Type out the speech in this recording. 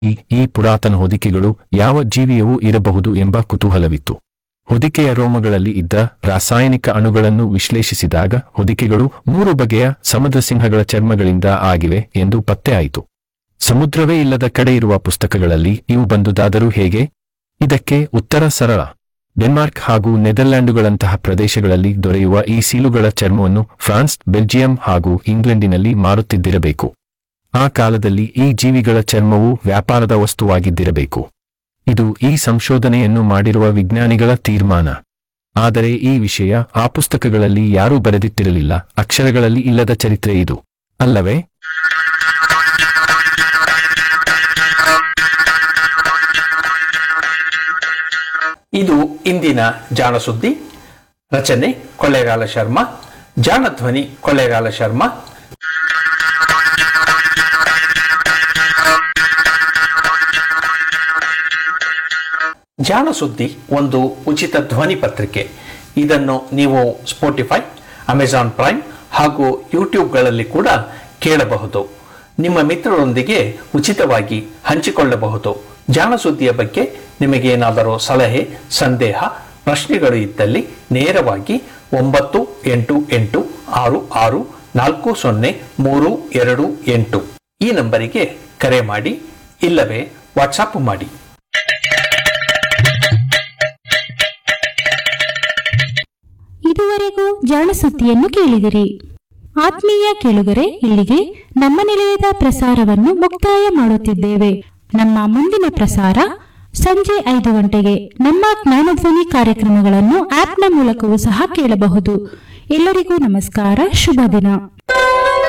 ಈ ಈ ಪುರಾತನ ಹೊದಿಕೆಗಳು ಯಾವ ಜೀವಿಯವೂ ಇರಬಹುದು ಎಂಬ ಕುತೂಹಲವಿತ್ತು ಹೊದಿಕೆಯ ರೋಮಗಳಲ್ಲಿ ಇದ್ದ ರಾಸಾಯನಿಕ ಅಣುಗಳನ್ನು ವಿಶ್ಲೇಷಿಸಿದಾಗ ಹೊದಿಕೆಗಳು ಮೂರು ಬಗೆಯ ಸಮುದ್ರ ಸಿಂಹಗಳ ಚರ್ಮಗಳಿಂದ ಆಗಿವೆ ಎಂದು ಪತ್ತೆಯಾಯಿತು ಸಮುದ್ರವೇ ಇಲ್ಲದ ಕಡೆ ಇರುವ ಪುಸ್ತಕಗಳಲ್ಲಿ ಇವು ಬಂದುದಾದರೂ ಹೇಗೆ ಇದಕ್ಕೆ ಉತ್ತರ ಸರಳ ಡೆನ್ಮಾರ್ಕ್ ಹಾಗೂ ನೆದರ್ಲ್ಯಾಂಡುಗಳಂತಹ ಪ್ರದೇಶಗಳಲ್ಲಿ ದೊರೆಯುವ ಈ ಸೀಲುಗಳ ಚರ್ಮವನ್ನು ಫ್ರಾನ್ಸ್ ಬೆಲ್ಜಿಯಂ ಹಾಗೂ ಇಂಗ್ಲೆಂಡಿನಲ್ಲಿ ಮಾರುತ್ತಿದ್ದಿರಬೇಕು ಆ ಕಾಲದಲ್ಲಿ ಈ ಜೀವಿಗಳ ಚರ್ಮವು ವ್ಯಾಪಾರದ ವಸ್ತುವಾಗಿದ್ದಿರಬೇಕು ಇದು ಈ ಸಂಶೋಧನೆಯನ್ನು ಮಾಡಿರುವ ವಿಜ್ಞಾನಿಗಳ ತೀರ್ಮಾನ ಆದರೆ ಈ ವಿಷಯ ಆ ಪುಸ್ತಕಗಳಲ್ಲಿ ಯಾರೂ ಬರೆದಿಟ್ಟಿರಲಿಲ್ಲ ಅಕ್ಷರಗಳಲ್ಲಿ ಇಲ್ಲದ ಚರಿತ್ರೆ ಇದು ಅಲ್ಲವೇ ಇದು ಇಂದಿನ ಜಾಣ ಸುದ್ದಿ ರಚನೆ ಕೊಳ್ಳೇಗಾಲ ಶರ್ಮಾ ಜಾಣ ಧ್ವನಿ ಕೊಳ್ಳೇಗಾಲ ಶರ್ಮಾ ಜಾಣ ಸುದ್ದಿ ಒಂದು ಉಚಿತ ಧ್ವನಿ ಪತ್ರಿಕೆ ಇದನ್ನು ನೀವು ಸ್ಪೋಟಿಫೈ ಅಮೆಜಾನ್ ಪ್ರೈಮ್ ಹಾಗೂ ಯೂಟ್ಯೂಬ್ಗಳಲ್ಲಿ ಕೂಡ ಕೇಳಬಹುದು ನಿಮ್ಮ ಮಿತ್ರರೊಂದಿಗೆ ಉಚಿತವಾಗಿ ಹಂಚಿಕೊಳ್ಳಬಹುದು ಜಾಣ ಸುದ್ದಿಯ ಬಗ್ಗೆ ನಿಮಗೇನಾದರೂ ಸಲಹೆ ಸಂದೇಹ ಪ್ರಶ್ನೆಗಳು ಇದ್ದಲ್ಲಿ ನೇರವಾಗಿ ಒಂಬತ್ತು ಎಂಟು ಎಂಟು ಆರು ಆರು ನಾಲ್ಕು ಸೊನ್ನೆ ಮೂರು ಎರಡು ಎಂಟು ಈ ನಂಬರಿಗೆ ಕರೆ ಮಾಡಿ ಇಲ್ಲವೇ ವಾಟ್ಸಾಪ್ ಮಾಡಿ ಇದುವರೆಗೂ ಜಾಣಸುದ್ದಿಯನ್ನು ಕೇಳಿದಿರಿ ಆತ್ಮೀಯ ಕೇಳುಗರೆ ಇಲ್ಲಿಗೆ ನಮ್ಮ ನಿಲಯದ ಪ್ರಸಾರವನ್ನು ಮುಕ್ತಾಯ ಮಾಡುತ್ತಿದ್ದೇವೆ ನಮ್ಮ ಮುಂದಿನ ಪ್ರಸಾರ ಸಂಜೆ ಐದು ಗಂಟೆಗೆ ನಮ್ಮ ಜ್ಞಾನಧ್ವನಿ ಕಾರ್ಯಕ್ರಮಗಳನ್ನು ಆಪ್ನ ಮೂಲಕವೂ ಸಹ ಕೇಳಬಹುದು ಎಲ್ಲರಿಗೂ ನಮಸ್ಕಾರ ಶುಭ ದಿನ